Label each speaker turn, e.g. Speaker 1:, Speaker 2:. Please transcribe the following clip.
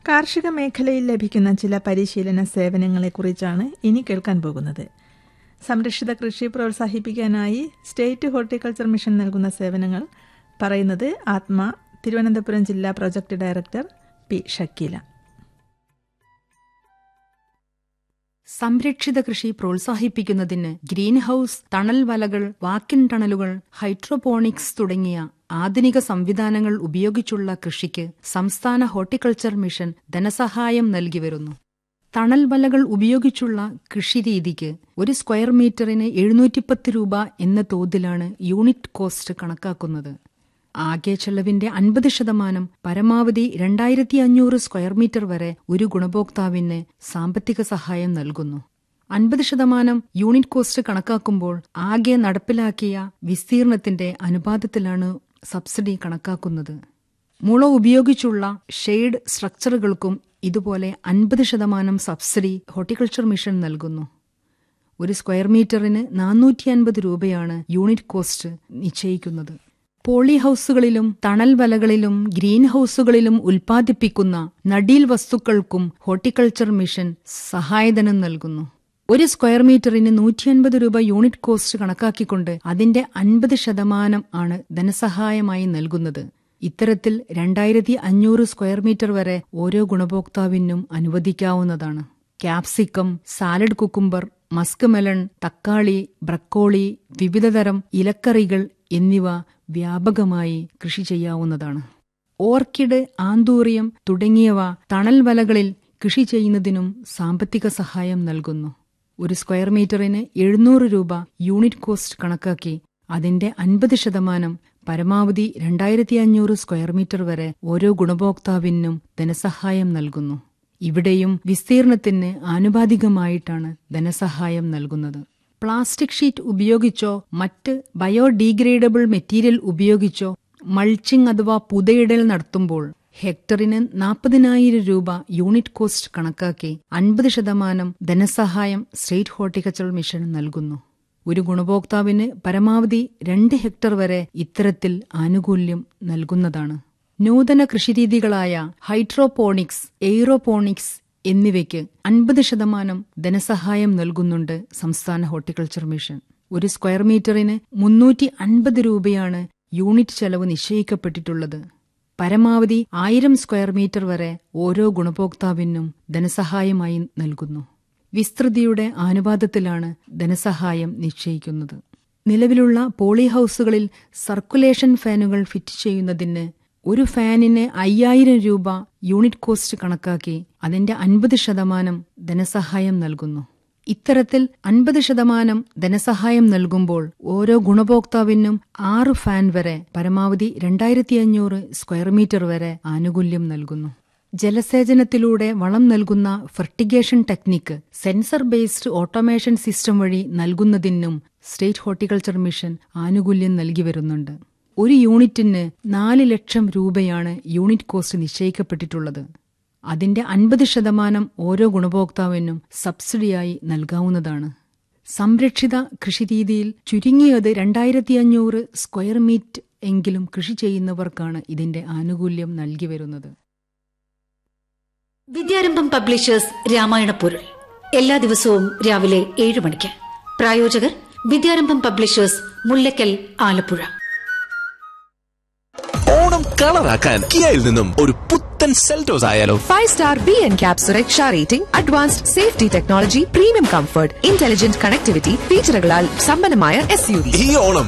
Speaker 1: കാർഷിക മേഖലയിൽ ലഭിക്കുന്ന ചില പരിശീലന സേവനങ്ങളെക്കുറിച്ചാണ് ഇനി കേൾക്കാൻ പോകുന്നത് സംരക്ഷിത കൃഷി പ്രോത്സാഹിപ്പിക്കാനായി സ്റ്റേറ്റ് ഹോർട്ടിക്കൾച്ചർ മിഷൻ നൽകുന്ന സേവനങ്ങൾ പറയുന്നത് ആത്മ തിരുവനന്തപുരം ജില്ലാ പ്രൊജക്ട് ഡയറക്ടർ പി ഷക്കീല
Speaker 2: സംരക്ഷിത കൃഷി പ്രോത്സാഹിപ്പിക്കുന്നതിന് ഗ്രീൻ ഹൌസ് തണൽ വലകൾ വാക്കിൻ ടണലുകൾ ഹൈഡ്രോപോണിക്സ് തുടങ്ങിയ ആധുനിക സംവിധാനങ്ങൾ ഉപയോഗിച്ചുള്ള കൃഷിക്ക് സംസ്ഥാന ഹോർട്ടിക്കൾച്ചർ മിഷൻ ധനസഹായം നൽകി വരുന്നു തണൽ വലകൾ ഉപയോഗിച്ചുള്ള കൃഷിരീതിക്ക് ഒരു സ്ക്വയർ മീറ്ററിന് എഴുന്നൂറ്റിപ്പത്ത് രൂപ എന്ന തോതിലാണ് യൂണിറ്റ് കോസ്റ്റ് കണക്കാക്കുന്നത് ആകെ ചെലവിന്റെ അൻപത് ശതമാനം പരമാവധി രണ്ടായിരത്തി അഞ്ഞൂറ് സ്ക്വയർ മീറ്റർ വരെ ഒരു ഗുണഭോക്താവിന് സാമ്പത്തിക സഹായം നൽകുന്നു അൻപത് ശതമാനം യൂണിറ്റ് കോസ്റ്റ് കണക്കാക്കുമ്പോൾ ആകെ നടപ്പിലാക്കിയ വിസ്തീർണത്തിന്റെ അനുപാതത്തിലാണ് സബ്സിഡി കണക്കാക്കുന്നത് മുള ഉപയോഗിച്ചുള്ള ഷെയ്ഡ് സ്ട്രക്ചറുകൾക്കും ഇതുപോലെ അൻപത് ശതമാനം സബ്സിഡി ഹോർട്ടിക്കൾച്ചർ മിഷൻ നൽകുന്നു ഒരു സ്ക്വയർ മീറ്ററിന് നാനൂറ്റി അൻപത് രൂപയാണ് യൂണിറ്റ് കോസ്റ്റ് നിശ്ചയിക്കുന്നത് പോളി ഹൌസുകളിലും തണൽ വലകളിലും ഗ്രീൻ ഹൌസുകളിലും ഉൽപ്പാദിപ്പിക്കുന്ന നടീൽ വസ്തുക്കൾക്കും ഹോർട്ടിക്കൾച്ചർ മിഷൻ സഹായധനം നൽകുന്നു ഒരു സ്ക്വയർ മീറ്ററിന് നൂറ്റി അൻപത് രൂപ യൂണിറ്റ് കോസ്റ്റ് കണക്കാക്കിക്കൊണ്ട് അതിന്റെ അൻപത് ശതമാനം ആണ് ധനസഹായമായി നൽകുന്നത് ഇത്തരത്തിൽ രണ്ടായിരത്തി അഞ്ഞൂറ് സ്ക്വയർ മീറ്റർ വരെ ഓരോ ഗുണഭോക്താവിനും അനുവദിക്കാവുന്നതാണ് capsicum salad cucumber muskmelon തക്കാളി ബ്രക്കോളി വിവിധതരം ഇലക്കറികൾ എന്നിവ വ്യാപകമായി കൃഷി ചെയ്യാവുന്നതാണ് ഓർക്കിഡ് ആന്തൂറിയം തുടങ്ങിയവ തണൽ വലകളിൽ കൃഷി ചെയ്യുന്നതിനും സാമ്പത്തിക സഹായം നൽകുന്നു ഒരു സ്ക്വയർ മീറ്ററിന് എഴുന്നൂറ് രൂപ യൂണിറ്റ് കോസ്റ്റ് കണക്കാക്കി അതിന്റെ അൻപത് ശതമാനം പരമാവധി രണ്ടായിരത്തി അഞ്ഞൂറ് സ്ക്വയർ മീറ്റർ വരെ ഓരോ ഗുണഭോക്താവിനും ധനസഹായം നൽകുന്നു ഇവിടെയും വിസ്തീർണത്തിന് ആനുപാതികമായിട്ടാണ് ധനസഹായം നൽകുന്നത് പ്ലാസ്റ്റിക് ഷീറ്റ് ഉപയോഗിച്ചോ മറ്റ് ബയോഡീഗ്രേഡബിൾ മെറ്റീരിയൽ ഉപയോഗിച്ചോ മൾച്ചിങ് അഥവാ പുതയിടൽ നടത്തുമ്പോൾ ഹെക്ടറിന് നാൽപ്പതിനായിരം രൂപ യൂണിറ്റ് കോസ്റ്റ് കണക്കാക്കി അൻപത് ശതമാനം ധനസഹായം സ്റ്റേറ്റ് ഹോർട്ടിക്കൾച്ചർ മിഷൻ നൽകുന്നു ഒരു ഗുണഭോക്താവിന് പരമാവധി രണ്ട് ഹെക്ടർ വരെ ഇത്തരത്തിൽ ആനുകൂല്യം നൽകുന്നതാണ് നൂതന കൃഷിരീതികളായ ഹൈഡ്രോപോണിക്സ് എയ്റോപോണിക്സ് എന്നിവയ്ക്ക് അൻപത് ശതമാനം ധനസഹായം നൽകുന്നുണ്ട് സംസ്ഥാന ഹോർട്ടിക്കൾച്ചർ മിഷൻ ഒരു സ്ക്വയർ മീറ്ററിന് മുന്നൂറ്റി അൻപത് രൂപയാണ് യൂണിറ്റ് ചെലവ് നിശ്ചയിക്കപ്പെട്ടിട്ടുള്ളത് പരമാവധി ആയിരം സ്ക്വയർ മീറ്റർ വരെ ഓരോ ഗുണഭോക്താവിനും ധനസഹായമായി നൽകുന്നു വിസ്തൃതിയുടെ ആനുപാതത്തിലാണ് ധനസഹായം നിശ്ചയിക്കുന്നത് നിലവിലുള്ള പോളി ഹൌസുകളിൽ സർക്കുലേഷൻ ഫാനുകൾ ഫിറ്റ് ചെയ്യുന്നതിന് ഒരു ഫാനിന് അയ്യായിരം രൂപ യൂണിറ്റ് കോസ്റ്റ് കണക്കാക്കി അതിന്റെ അൻപത് ശതമാനം ധനസഹായം നൽകുന്നു ഇത്തരത്തിൽ അൻപത് ശതമാനം ധനസഹായം നൽകുമ്പോൾ ഓരോ ഗുണഭോക്താവിനും ആറ് ഫാൻ വരെ പരമാവധി രണ്ടായിരത്തി അഞ്ഞൂറ് സ്ക്വയർ മീറ്റർ വരെ ആനുകൂല്യം നൽകുന്നു ജലസേചനത്തിലൂടെ വളം നൽകുന്ന fertigation technique sensor based automation system വഴി നൽകുന്നതിനും സ്റ്റേറ്റ് ഹോർട്ടിക്കൾച്ചർ മിഷൻ ആനുകൂല്യം നൽകി വരുന്നുണ്ട് ഒരു യൂണിറ്റിന് നാല് ലക്ഷം രൂപയാണ് യൂണിറ്റ് കോസ്റ്റ് നിശ്ചയിക്കപ്പെട്ടിട്ടുള്ളത് അതിന്റെ അൻപത് ശതമാനം ഓരോ ഗുണഭോക്താവിനും സബ്സിഡിയായി നൽകാവുന്നതാണ് സംരക്ഷിത കൃഷിരീതിയിൽ ചുരുങ്ങിയത് രണ്ടായിരത്തി അഞ്ഞൂറ് സ്ക്വയർ മീറ്റ് എങ്കിലും കൃഷി ചെയ്യുന്നവർക്കാണ് ഇതിന്റെ ആനുകൂല്യം നൽകി വരുന്നത്
Speaker 3: വിദ്യാരംഭം പബ്ലിഷേഴ്സ് രാമായണ പൊരുൾ എല്ലാ ദിവസവും രാവിലെ ഏഴ് മണിക്ക് പ്രായോജകർ വിദ്യാരംഭം പബ്ലിഷേഴ്സ് മുല്ലക്കൽ ആലപ്പുഴ
Speaker 4: ഓണം കളറാക്കാൻ കിയയിൽ നിന്നും ഒരു പുത്തൻ സെൽറ്റോസ് ആയാലോ
Speaker 5: Five star B and Cap Sureksha rating, advanced safety technology, premium comfort, intelligent connectivity, ഫീച്ചറുകളാൽ സമ്പന്നമായ എസ് യു വി
Speaker 4: ഈ ഓണം